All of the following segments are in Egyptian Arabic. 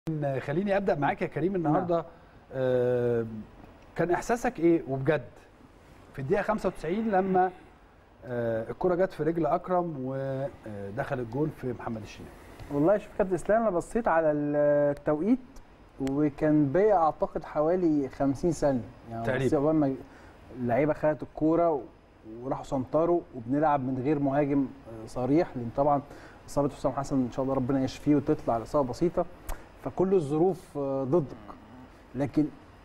خليني ابدا معاك يا كريم النهارده آه كان احساسك ايه وبجد في الدقيقه 95 لما آه الكره جت في رجل اكرم ودخل الجول في محمد الشناوي والله شوف كابتن اسلام انا بصيت على التوقيت وكان باقي اعتقد حوالي 50 ثانيه يعني تقريباً. بصيت أول ما اللعيبه خدت الكوره وراحوا سنطروا وبنلعب من غير مهاجم آه، صريح لان طبعا اصابه حسام حسن ان شاء الله ربنا يشفيه وتطلع على اصابه بسيطه فكل الظروف آه، ضدك لكن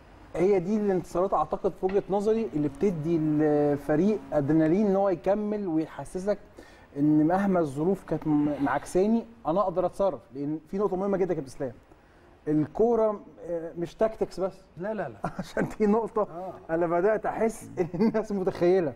هي دي الانتصارات اعتقد في وجهه نظري اللي بتدي الفريق ادرينالين ان هو يكمل ويحسسك ان مهما الظروف كانت م- معكساني انا اقدر اتصرف لان في نقطه مهمه جدا يا كابتن اسلام الكوره آه، مش تاكتكس بس لا لا لا عشان دي نقطه آه. انا بدات احس ان الناس متخيله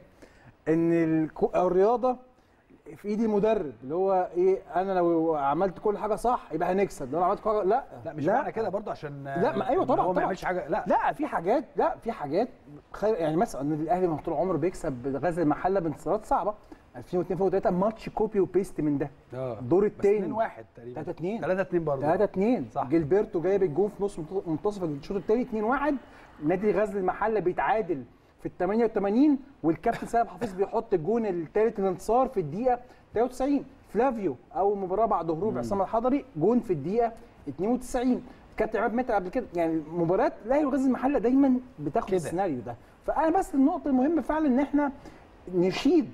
ان الكو- الرياضه في ايد المدرب اللي هو ايه انا لو عملت كل حاجه صح يبقى هنكسب لو انا عملت كل حاجه لا لا مش معنى كده برضه عشان لا، ما أيوة إن طبعاً، هو ما طبعاً. يعملش حاجه لا لا في حاجات لا في حاجات خير يعني مثلا النادي الاهلي ما طول عمره بيكسب غزل المحله بانتصارات صعبه 2002 2003 ماتش كوبي وبيست من ده اه الدور بس الثاني 2 1 تقريبا 3 2 3 2 برضه 3 2 صح. جilberto جايب الجون في نص منتصف- منتصف الشوط الثاني 2 1 نادي غزل المحله بيتعادل في ال 88 والكابتن سامح حفيظ بيحط الجون الثالث الانتصار في الدقيقه 93 فلافيو اول مباراه بعد هروب عصام الحضري جون في الدقيقه 92 كابتن عماد متعب قبل كده يعني مباريات الاهلي وغزل المحله دايما بتاخد كده. السيناريو ده فانا بس النقطه المهمه فعلا ان احنا نشيد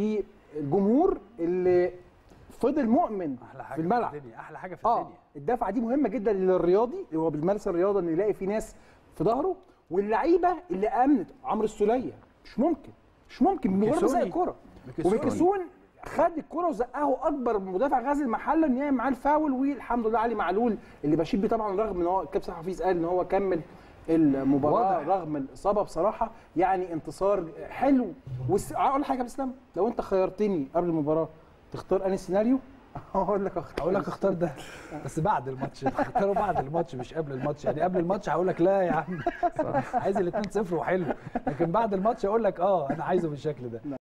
بالجمهور اللي فضل مؤمن احلى حاجه في الملعب في الدنيا احلى حاجه في اه الدنيا الدفعه دي مهمه جدا للرياضي اللي هو بيمارس الرياضه ان يلاقي في ناس في ظهره واللعيبه اللي امنت عمرو السوليه مش ممكن مش ممكن من غير ما ميكيسوني. يزق الكوره ميكيسوني. وميكيسون خد الكوره وزقه اكبر مدافع غزل المحله ان يعمل معاه الفاول والحمد لله علي معلول اللي بشيد بيه طبعا رغم ان هو الكابتن حفيظ قال ان هو كمل المباراه واضح. رغم الاصابه بصراحه يعني انتصار حلو والس... اقول حاجه يا اسلام لو انت خيرتني قبل المباراه تختار انهي سيناريو هقول لك اختار هقول لك اختار ده بس بعد الماتش اختاره بعد الماتش مش قبل الماتش يعني قبل الماتش هقول لك لا يا عم عايز ال 2 0 وحلو لكن بعد الماتش اقول لك اه انا عايزه بالشكل ده